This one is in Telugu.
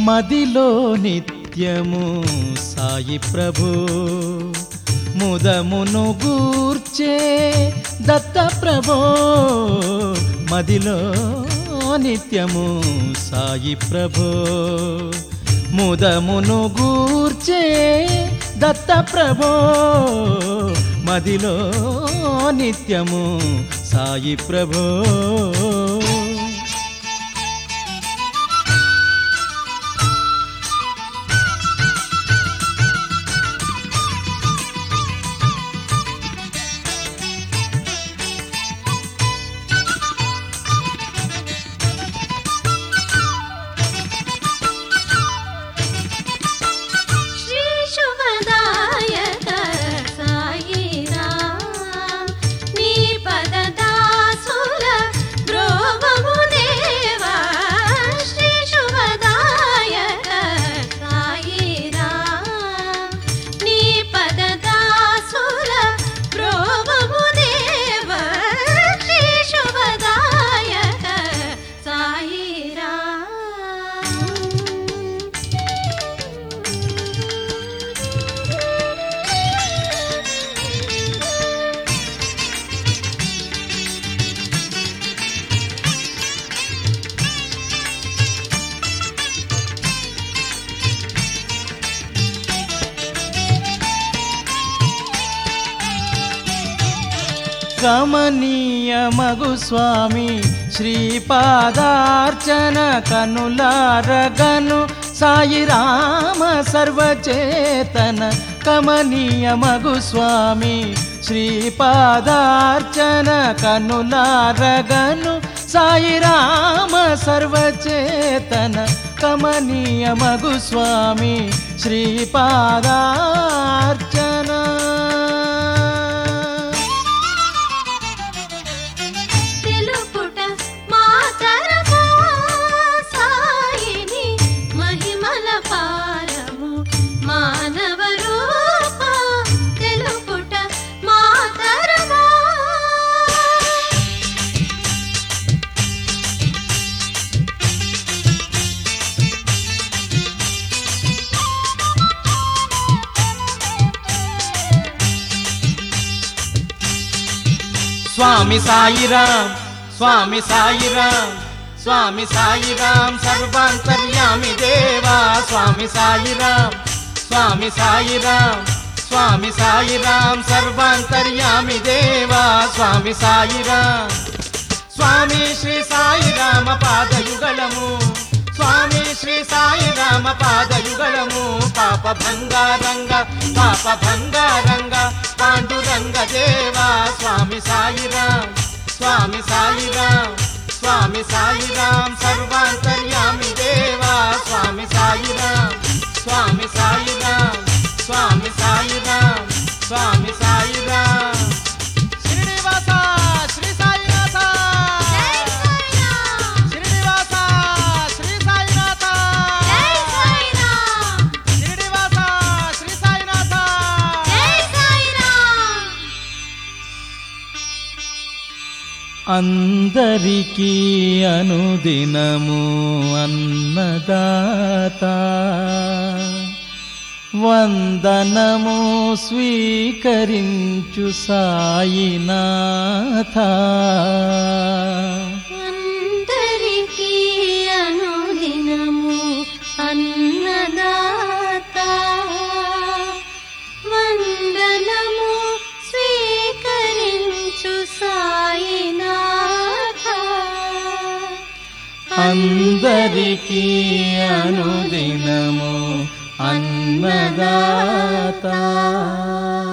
మదిలో నిత్యము సాయి ప్రభు ముదమును గూర్చే దత్త ప్రభో మదిలో నిత్యము సాయి ప్రభో ముదమును గూర్చే దత్త ప్రభో మదిలో నిత్యము సాయి ప్రభో శ్రీ శుభదాయక సాయి రామ్ నీ పదదాసుల ద్రోవము దేవా శ్రీ శుభదాయక సాయి రామ్ నీ పదదాసుల ద్రోవము దేవా శ్రీ శుభదాయక సాయి రామ్ కమనీయ మగు స్వామి శ్రీపాదార్చన కనులారగను సాయి రామ సర్వచేతన కమనీయ మగు స్వామి శ్రీపాదార్చన కనులారగను సాయి రామ సర్వచేతన కమనీయ మగు స్వామి శ్రీపాదార్చన తెలుపుట మాతరమా సాయిని మహిమల పారము మానవ రూప తెలుపుట మాతరమా స్వామి సాయిరాం స్వామి సాయిరాం స్వామి సాయిరాం సర్వాంతర్యామి దేవా స్వామి సాయిరాం స్వామి సాయిరాం స్వామి సాయిరాం సర్వాంతర్యామి దేవా స్వామి సాయిరాం స్వామి శ్రీ సాయిరామ పాదయుగళము స్వామి శ్రీ సాయిరామ పాదయుగళము పాప భంగారంగ పాప భంగారంగ పాండురంగ దేవా స్వామి సాయిరాం స్వామి సాయిరాం స్వామి సాయిరాం సర్వాంతర్యామి దేవా స్వామి సాయిరాం స్వామి సాయిరాం స్వామి సాయిరాం స్వామి సాయిరాం శ్రీనివాస శ్రీ సాయినాథ జై సాయిరామ్ శ్రీనివాస శ్రీ సాయినాథ జై సాయిరామ్ శ్రీనివాస శ్రీ సాయినాథ జై సాయిరామ్ అందరికీ అనుదినము అన్నదాత వందనము స్వీకరించు సాయినాథ అందరికీ అనుదినము అన్నదాత వందనము స్వీకరించు సాయినాథ అందరికీ అనుదినము అన్నదాత